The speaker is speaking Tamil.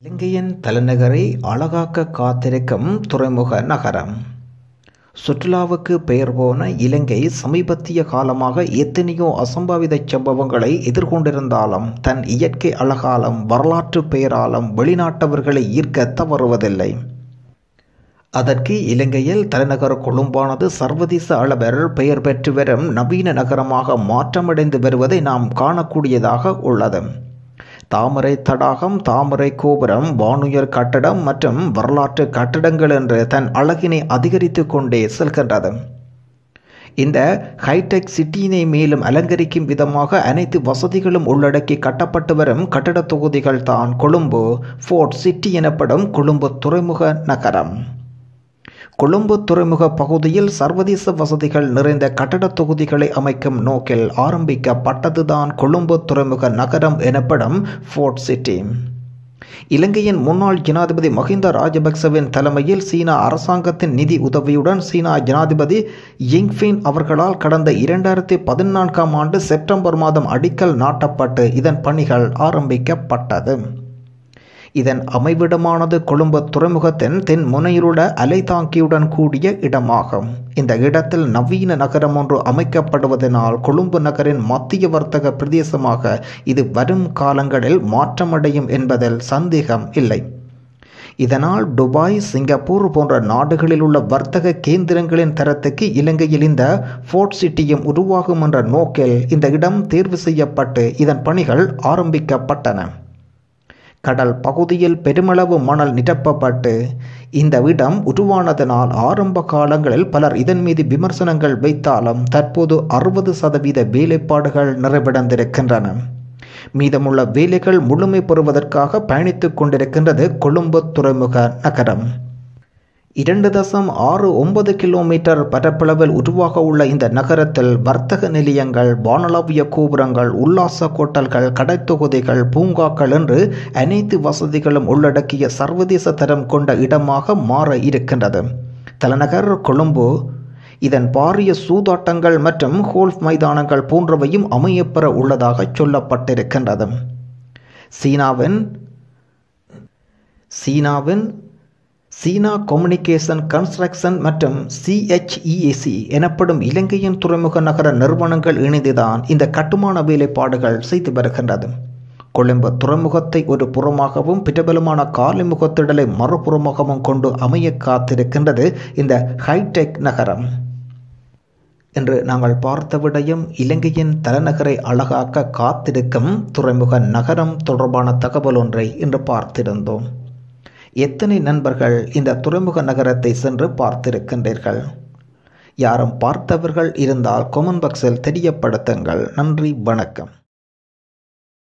இலங்கையின் தலைநகரை அழகாக்க காத்திருக்கும் துறைமுக நகரம் சுற்றுலாவுக்கு பெயர் போன இலங்கை சமீபத்திய காலமாக எத்தனையோ அசம்பாவித சம்பவங்களை எதிர்கொண்டிருந்தாலும் தன் இயற்கை அழகாலும் வரலாற்று பெயராலும் வெளிநாட்டவர்களை ஈர்க்க தவறுவதில்லை அதற்கு இலங்கையில் தலைநகர் கொழும்பானது சர்வதேச அளவில் பெயர் பெற்று வரும் நவீன நகரமாக மாற்றமடைந்து வருவதை நாம் காணக்கூடியதாக உள்ளது தாமரை தடாகம் தாமரை கோபுரம் வானுயர் கட்டடம் மற்றும் வரலாற்று கட்டடங்கள் என்று தன் அழகினை அதிகரித்து கொண்டே செல்கின்றது இந்த ஹைடெக் சிட்டியினை மேலும் அலங்கரிக்கும் விதமாக அனைத்து வசதிகளும் உள்ளடக்கி கட்டப்பட்டு வரும் கட்டட தொகுதிகள் தான் கொழும்பு ஃபோர்ட் சிட்டி எனப்படும் கொழும்பு துறைமுக நகரம் கொழும்பு துறைமுக பகுதியில் சர்வதேச வசதிகள் நிறைந்த கட்டட தொகுதிகளை அமைக்கும் நோக்கில் ஆரம்பிக்கப்பட்டதுதான் கொழும்பு துறைமுக நகரம் எனப்படும் ஃபோர்ட் சிட்டி இலங்கையின் முன்னாள் ஜனாதிபதி மஹிந்த ராஜபக்சவின் தலைமையில் சீனா அரசாங்கத்தின் நிதி உதவியுடன் சீனா ஜனாதிபதி யிங்ஃபின் அவர்களால் கடந்த இரண்டாயிரத்தி பதினான்காம் ஆண்டு செப்டம்பர் மாதம் அடிக்கல் நாட்டப்பட்டு இதன் பணிகள் ஆரம்பிக்கப்பட்டது இதன் அமைவிடமானது கொழும்பு துறைமுகத்தின் தென் முனையிலுள்ள அலைதாங்கியுடன் கூடிய இடமாகும் இந்த இடத்தில் நவீன நகரம் ஒன்று அமைக்கப்படுவதனால் கொழும்பு நகரின் மத்திய வர்த்தக பிரதேசமாக இது வரும் காலங்களில் மாற்றமடையும் என்பதில் சந்தேகம் இல்லை இதனால் துபாய் சிங்கப்பூர் போன்ற நாடுகளில் உள்ள வர்த்தக கேந்திரங்களின் தரத்துக்கு இலங்கையில் இந்த ஃபோர்ட் சிட்டியும் உருவாகும் என்ற நோக்கில் இந்த இடம் தேர்வு செய்யப்பட்டு இதன் பணிகள் ஆரம்பிக்கப்பட்டன கடல் பகுதியில் பெருமளவு மணல் நிரப்பப்பட்டு இந்த இடம் உருவானதனால் ஆரம்ப காலங்களில் பலர் இதன் மீது விமர்சனங்கள் வைத்தாலும் தற்போது அறுபது சதவீத வேலைப்பாடுகள் நிறைவடைந்திருக்கின்றன மீதமுள்ள வேலைகள் முழுமை பெறுவதற்காக பயணித்துக் கொண்டிருக்கின்றது கொழும்பு துறைமுக நகரம் இரண்டு தசம் ஆறு ஒன்பது கிலோமீட்டர் பரப்பளவில் உருவாக உள்ள இந்த நகரத்தில் வர்த்தக நிலையங்கள் வானளாவிய கோபுரங்கள் உல்லாச கோட்டல்கள் கடைத்தொகுதிகள் பூங்காக்கள் என்று அனைத்து வசதிகளும் உள்ளடக்கிய சர்வதேச தரம் கொண்ட இடமாக மாற இருக்கின்றது தலைநகர் கொழும்பு இதன் பாரிய சூதாட்டங்கள் மற்றும் கோல்ஃப் மைதானங்கள் போன்றவையும் அமையப்பெற உள்ளதாக சொல்லப்பட்டிருக்கின்றது சீனாவின் சீனாவின் சீனா கம்யூனிகேஷன் கன்ஸ்ட்ரக்ஷன் மற்றும் சிஹெச்இஏசி எனப்படும் இலங்கையின் துறைமுக நகர நிறுவனங்கள் இணைந்துதான் இந்த கட்டுமான வேலைப்பாடுகள் செய்து வருகின்றது கொழும்பு துறைமுகத்தை ஒரு புறமாகவும் பிரபலமான காலிமுகத்திடலை மறுபுறமாகவும் கொண்டு அமைய காத்திருக்கின்றது இந்த ஹைடெக் நகரம் என்று நாங்கள் பார்த்த விடயம் இலங்கையின் தலைநகரை அழகாக்க காத்திருக்கும் துறைமுக நகரம் தொடர்பான தகவல் ஒன்றை இன்று பார்த்திருந்தோம் எத்தனை நண்பர்கள் இந்த துறைமுக நகரத்தை சென்று பார்த்திருக்கின்றீர்கள் யாரும் பார்த்தவர்கள் இருந்தால் கொமெண்ட் பாக்ஸில் தெரியப்படுத்துங்கள் நன்றி வணக்கம்